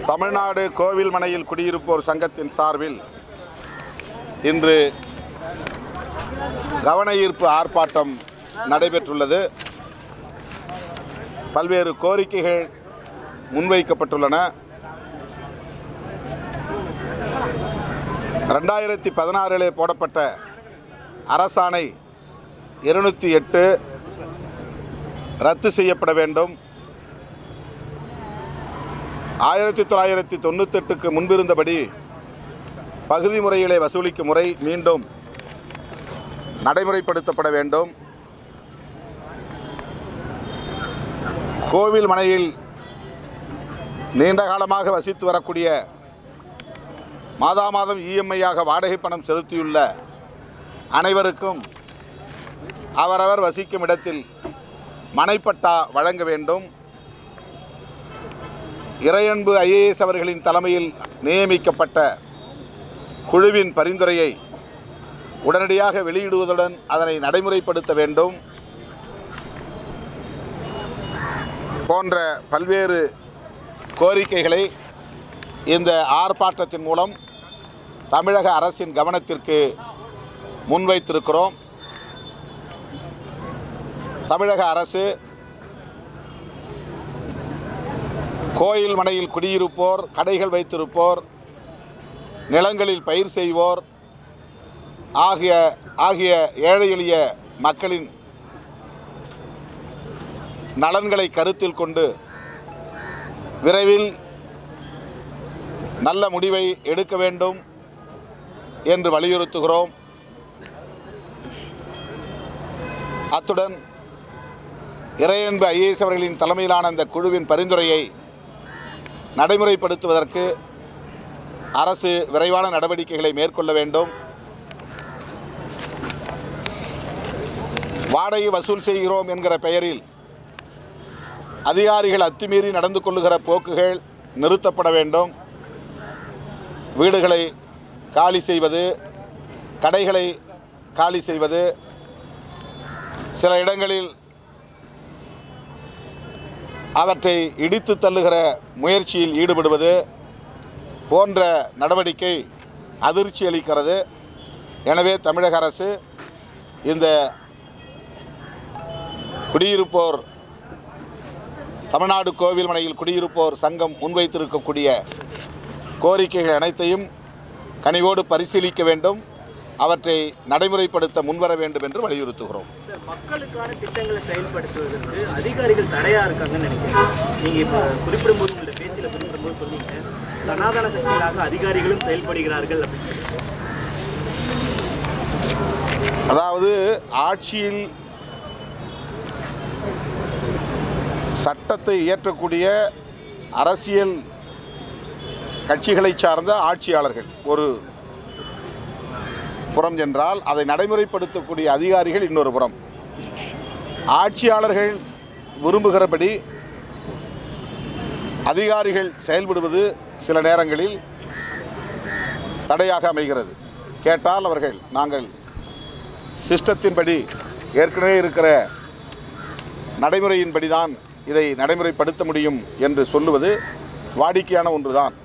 தமிழ்நாடு கோவில் மனையில் குடியிருப்போர் சங்கத்தின் சார்பில் இன்று கவன ஈர்ப்பு ஆர்ப்பாட்டம் நடைபெற்றுள்ளது பல்வேறு கோரிக்கைகள் முன்வைக்கப்பட்டுள்ளன ரெண்டாயிரத்தி பதினாறிலே போடப்பட்ட அரசாணை இருநூற்றி எட்டு ரத்து செய்யப்பட வேண்டும் ஆயிரத்தி தொள்ளாயிரத்தி தொண்ணூத்தெட்டுக்கு முன்பிருந்தபடி பகுதி முறையிலே வசூலிக்கும் முறை மீண்டும் நடைமுறைப்படுத்தப்பட வேண்டும் கோவில் மனையில் நீண்ட காலமாக வசித்து வரக்கூடிய மாதா மாதம் இஎம்ஐயாக வாடகை பணம் செலுத்தியுள்ள அனைவருக்கும் அவரவர் வசிக்கும் இடத்தில் மனைப்பட்டா வழங்க வேண்டும் இறையன்பு ஐஏஎஸ் அவர்களின் தலைமையில் நியமிக்கப்பட்ட குழுவின் பரிந்துரையை உடனடியாக வெளியிடுவதுடன் அதனை நடைமுறைப்படுத்த வேண்டும் போன்ற பல்வேறு கோரிக்கைகளை இந்த ஆர்ப்பாட்டத்தின் மூலம் தமிழக அரசின் கவனத்திற்கு முன்வைத்திருக்கிறோம் தமிழக அரசு கோயில் மனையில் குடியிருப்போர் கடைகள் வைத்திருப்போர் நிலங்களில் பயிர் செய்வோர் ஆகிய ஆகிய ஏழை எளிய மக்களின் நலன்களை கருத்தில் கொண்டு விரைவில் நல்ல முடிவை எடுக்க வேண்டும் என்று வலியுறுத்துகிறோம் அத்துடன் இறையன்பு ஐஏஎஸ் அவர்களின் தலைமையிலான அந்த குழுவின் பரிந்துரையை நடைமுறைப்படுத்துவதற்கு அரசு விரைவான நடவடிக்கைகளை மேற்கொள்ள வேண்டும் வாடகை வசூல் செய்கிறோம் என்கிற பெயரில் அதிகாரிகள் அத்துமீறி நடந்து கொள்ளுகிற போக்குகள் நிறுத்தப்பட வேண்டும் வீடுகளை காலி செய்வது கடைகளை காலி செய்வது சில இடங்களில் அவற்றை இடித்து தள்ளுகிற முயற்சியில் ஈடுபடுவது போன்ற நடவடிக்கை அதிர்ச்சி அளிக்கிறது எனவே தமிழக அரசு இந்த குடியிருப்போர் தமிழ்நாடு கோவில் மனையில் குடியிருப்போர் சங்கம் முன்வைத்திருக்கக்கூடிய கோரிக்கைகள் அனைத்தையும் கனிவோடு பரிசீலிக்க வேண்டும் அவற்றை நடைமுறைப்படுத்த முன்வர வேண்டும் என்று வலியுறுத்துகிறோம் சார், மக்களுக்கான திட்டங்களை செயல்படுத்துவதற்கு அதிகாரிகள் தடையா இருக்காங்கன்னு நினைக்கிறேன் நீங்க இப்ப குறிப்பிடும்போது உங்களுடைய பேச்சில் குறிப்பிடும்போது சொன்னீங்க சனாதன சக்திகளாக அதிகாரிகளும் செயல்படுகிறார்கள் அப்படின்னு சொல்லி. அதாவது ஆட்சியில் சட்டத்தை இயற்றக்கூடிய அரசியல் கட்சிகளை சார்ந்த ஆட்சியாளர்கள் ஒரு புறம் சென்றால் அதை நடைமுறைப்படுத்தக்கூடிய அதிகாரிகள் இன்னொரு புறம் ஆட்சியாளர்கள் விரும்புகிறபடி அதிகாரிகள் செயல்படுவது சில நேரங்களில் தடையாக அமைகிறது கேட்டால் அவர்கள் நாங்கள் சிஸ்டத்தின்படி ஏற்கனவே இருக்கிற நடைமுறையின்படி தான் இதை நடைமுறைப்படுத்த முடியும் என்று சொல்லுவது வாடிக்கையான ஒன்றுதான்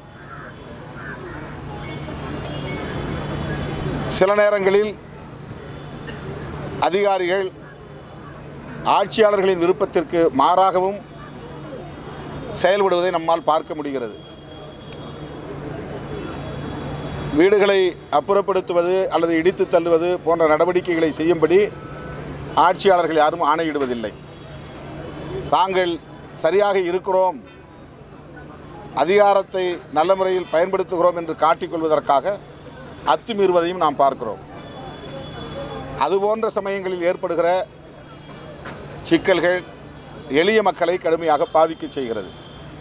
சில நேரங்களில் அதிகாரிகள் ஆட்சியாளர்களின் விருப்பத்திற்கு மாறாகவும் செயல்படுவதை நம்மால் பார்க்க முடிகிறது வீடுகளை அப்புறப்படுத்துவது அல்லது இடித்து தள்ளுவது போன்ற நடவடிக்கைகளை செய்யும்படி ஆட்சியாளர்கள் யாரும் ஆணையிடுவதில்லை தாங்கள் சரியாக இருக்கிறோம் அதிகாரத்தை நல்ல முறையில் பயன்படுத்துகிறோம் என்று காட்டிக்கொள்வதற்காக அத்துமீறுவதையும் நாம் பார்க்கிறோம் அதுபோன்ற சமயங்களில் ஏற்படுகிற சிக்கல்கள் எளிய மக்களை கடுமையாக பாதிக்க செய்கிறது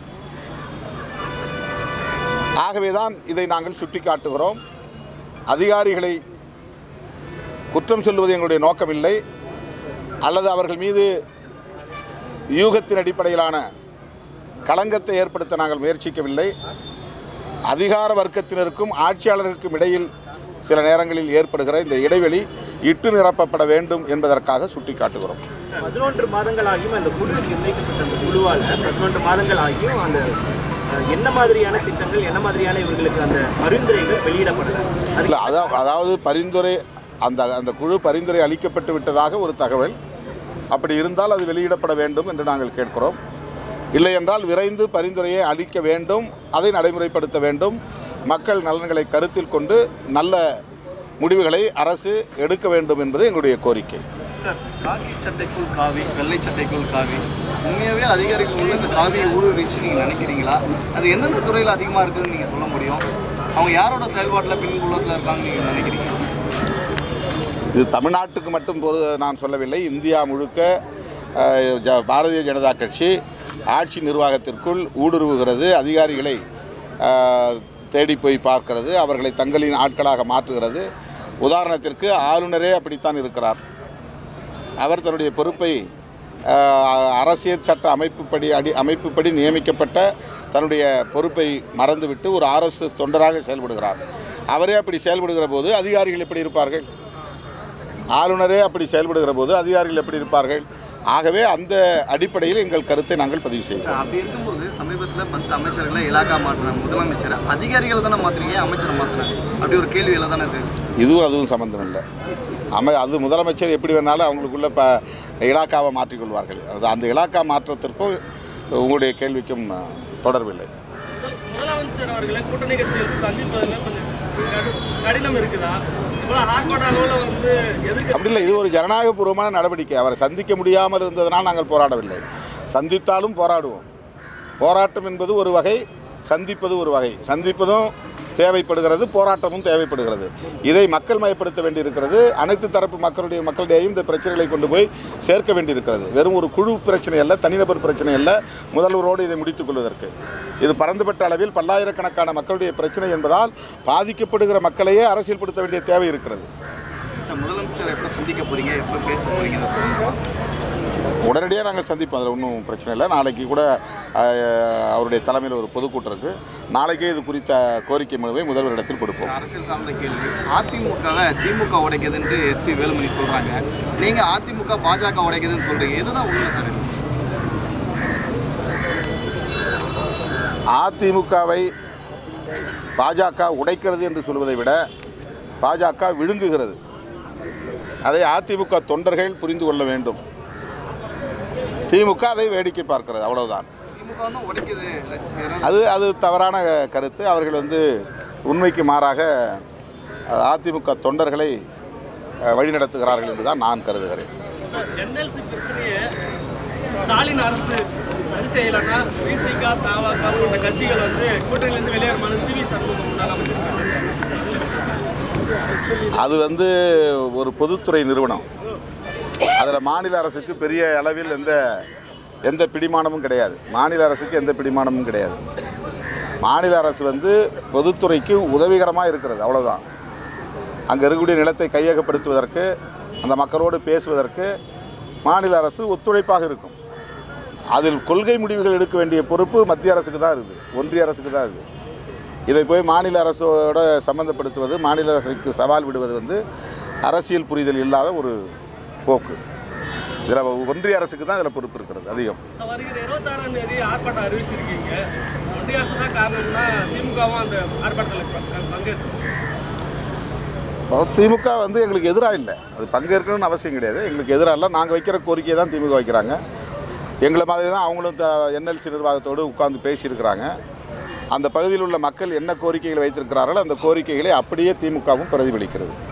ஆகவேதான் இதை நாங்கள் சுட்டிக்காட்டுகிறோம் அதிகாரிகளை குற்றம் சொல்வது எங்களுடைய நோக்கமில்லை அல்லது அவர்கள் மீது யூகத்தின் அடிப்படையிலான களங்கத்தை ஏற்படுத்த நாங்கள் முயற்சிக்கவில்லை அதிகார வர்க்கத்தினருக்கும் ஆட்சியாளர்களுக்கும் இடையில் சில நேரங்களில் ஏற்படுகிற இந்த இடைவெளி இட்டு நிரப்பப்பட வேண்டும் என்பதற்காக சுட்டிக்காட்டுகிறோம் பதினொன்று மாதங்கள் ஆகியும் அந்த குழு நிர்ணயிக்கப்பட்ட அந்த குழுவால் பதினொன்று மாதங்கள் ஆகியும் அந்த அஹ், என்ன மாதிரியான திட்டங்கள் என்ன மாதிரியான இவர்களுக்கு அந்த பரிந்துரைகள் வெளியிடப்படல அது இல்லை அதான் அதாவது பரிந்துரை அந்த அந்த குழு பரிந்துரை அளிக்கப்பட்டு விட்டதாக ஒரு தகவல் அப்படி இருந்தால் அது வெளியிடப்பட வேண்டும் என்று நாங்கள் கேட்கிறோம் இல்லை என்றால் விரைந்து பரிந்துரையை அளிக்க வேண்டும் அதை நடைமுறைப்படுத்த வேண்டும் மக்கள் நலன்களை கருத்தில் கொண்டு நல்ல முடிவுகளை அரசு எடுக்க வேண்டும் என்பது எங்களுடைய கோரிக்கை சார் காக்கி சட்டைக்குள் காவி வெள்ளை சட்டைக்குள் காவி உண்மையாகவே அதிகாரிகள் உள்ள இந்த காவியை ஊடுருவிச்சு நீங்கள் நினைக்கிறீங்களா அது எந்தெந்த துறையில் அதிகமாக இருக்குதுன்னு நீங்கள் சொல்ல முடியும் அவங்க யாரோட செயல்பாட்டில் பின்புலத்தில் இருக்காங்கன்னு நீங்கள் நினைக்கிறீங்க இது தமிழ்நாட்டுக்கு மட்டும் பொது நான் சொல்லவில்லை இந்தியா முழுக்க அஹ், ஜ- பாரதிய ஜனதா கட்சி ஆட்சி நிர்வாகத்திற்குள் ஊடுருவுகிறது அதிகாரிகளை அஹ், தேடி போய் பார்க்கிறது அவர்களை தங்களின் ஆட்களாக மாற்றுகிறது உதாரணத்திற்கு ஆளுநரே அப்படித்தான் இருக்கிறார் அவர் தன்னுடைய பொறுப்பை அஹ், அரசியல் சட்ட அமைப்புப்படி அடி அமைப்புப்படி நியமிக்கப்பட்ட தன்னுடைய பொறுப்பை மறந்துவிட்டு ஒரு ஆர்எஸ்எஸ் தொண்டராக செயல்படுகிறார் அவரே அப்படி செயல்படுகிற போது அதிகாரிகள் எப்படி இருப்பார்கள் ஆளுநரே அப்படி செயல்படுகிற போது அதிகாரிகள் எப்படி இருப்பார்கள் ஆகவே அந்த அடிப்படையில் எங்கள் கருத்தை நாங்கள் பதிவு செய்கிறோம் சார் அப்படி இருக்கும்போது சமீபத்தில் பத்து அமைச்சர்களை இலாக்கா மாற்றினாங்க முதலமைச்சர் அதிகாரிகள் தானே மாற்றுறீங்க அமைச்சரை மாற்றினாங்க அப்படி ஒரு கேள்வியில் தானே சார் இதுவும் அதுவும் சம்பந்தம் இல்லை அமை அது முதலமைச்சர் எப்படி வேணாலும் அவங்களுக்குள்ள இப்போ இலாக்காவை மாற்றிக்கொள்வார்கள் அது அந்த இலாக்கா மாற்றத்திற்கும் உங்களுடைய கேள்விக்கும் அஹ், தொடர்பில்லை முதலமைச்சர் அவர்களை கூட்டணி கட்சிகள் சந்திப்பதில் கொஞ்சம் கடு- கடினம் இருக்குதா இவ்வளோ ஆர்ப்பாட்ட அளவில் வந்து எதிர்க்க அப்படி இல்லை இது ஒரு ஜனநாயகபூர்வமான நடவடிக்கை அவரை சந்திக்க முடியாமல் இருந்ததனால் நாங்கள் போராடவில்லை சந்தித்தாலும் போராடுவோம் போராட்டம் என்பது ஒரு வகை சந்திப்பது ஒரு வகை சந்திப்பதும் தேவைப்படுகிறது போராட்டமும் தேவைப்படுகிறது இதை மக்கள் மயப்படுத்த வேண்டியிருக்கிறது அனைத்து தரப்பு மக்களுடைய மக்களிடையும் இந்த பிரச்சனைகளை கொண்டு போய் சேர்க்க வேண்டியிருக்கிறது வெறும் ஒரு குழு பிரச்சனை அல்ல தனிநபர் பிரச்சனை அல்ல முதல்வரோடு இதை முடித்துக் கொள்வதற்கு இது பரந்துபட்ட அளவில் பல்லாயிரக்கணக்கான மக்களுடைய பிரச்சனை என்பதால் பாதிக்கப்படுகிற மக்களையே அரசியல்படுத்த வேண்டிய தேவை இருக்கிறது சார் முதலமைச்சர் எப்போ சந்திக்க போகிறீங்க எப்போ பேச போகிறீங்கன்னு சொல்லுங்கள் உடனடியாக நாங்கள் சந்திப்போம் அதில் ஒன்றும் பிரச்சனை இல்லை நாளைக்கு கூட அஹ், அவருடைய தலைமையில் ஒரு பொதுக்கூட்டம் இருக்குது நாளைக்கே இது குறித்த கோரிக்கை மனுவை முதல்வரிடத்தில் கொடுப்போம் அரசியல் சார்ந்த கேள்வி அதிமுகவை திமுக உடைக்குதுன்ட்டு எஸ்பி வேலுமணி சொல்றாங்க நீங்க அதிமுக பாஜக உடைக்குதுன்னு சொல்றீங்க இதுதான் உண்மை சார் இது. அதிமுகவை பாஜக உடைக்கிறது என்று சொல்வதை விட பாஜக விழுங்குகிறது அதை அதிமுக தொண்டர்கள் புரிந்து கொள்ள வேண்டும் திமுக அதை வேடிக்கை பார்க்கிறது அவ்வளவுதான் திமுக வந்து உடைக்குது வேற- அது அது தவறான கருத்து அவர்கள் வந்து உண்மைக்கு மாறாக அஹ், அதிமுக தொண்டர்களை அஹ், வழிநடத்துகிறார்கள் என்று தான் நான் கருதுகிறேன் என்எல்சி பிரச்சனையை ஸ்டாலின் அரசு சரி செய்யலைன்னா விசிக தவக போன்ற கட்சிகள் வந்து கூட்டணியிலேருந்து வெளியேறுமான சிவி சண்முகம் முன்னாள் அமைச்சர் அது வந்து ஒரு பொதுத்துறை நிறுவனம் அதில் மாநில அரசுக்கு பெரிய அளவில் எந்த எந்த பிடிமானமும் கிடையாது மாநில அரசுக்கு எந்த பிடிமானமும் கிடையாது மாநில அரசு வந்து பொதுத்துறைக்கு உதவிகரமாக இருக்கிறது அவ்வளவுதான் அங்கே இருக்கக்கூடிய நிலத்தை கையகப்படுத்துவதற்கு அந்த மக்களோடு பேசுவதற்கு மாநில அரசு ஒத்துழைப்பாக இருக்கும் அதில் கொள்கை முடிவுகள் எடுக்க வேண்டிய பொறுப்பு மத்திய அரசுக்கு தான் இருக்குது ஒன்றிய அரசுக்கு தான் இருக்குது இதை போய் மாநில அரசோட சம்மந்தப்படுத்துவது மாநில அரசுக்கு சவால் விடுவது வந்து அரசியல் புரிதல் இல்லாத ஒரு போக்கு இதில் ஒன்றிய அரசுக்கு தான் இதில் பொறுப்பு இருக்கிறது அதிகம் வருகிற இருபத்தாறாம் தேதி ஆர்ப்பாட்டம் அறிவிச்சிருக்கீங்க ஒன்றிய அரசு தான் காரணம்னா திமுகவும் அந்த ஆர்ப்பாட்டத்தில் ப- பங்கேற்கும் திமுக வந்து எங்களுக்கு எதிராக இல்லை அது பங்கேற்கணும்னு அவசியம் கிடையாது எங்களுக்கு எதிராக இல்லை நாங்கள் வைக்கிற கோரிக்கையை தான் திமுக வைக்கிறாங்க எங்களை மாதிரி தான் அவங்களும் என்எல்சி நிர்வாகத்தோடு உட்கார்ந்து பேசியிருக்கிறாங்க அந்த பகுதியில் உள்ள மக்கள் என்ன கோரிக்கைகளை வைத்திருக்கிறார்களோ அந்த கோரிக்கைகளை அப்படியே திமுகவும் பிரதிபலிக்கிறது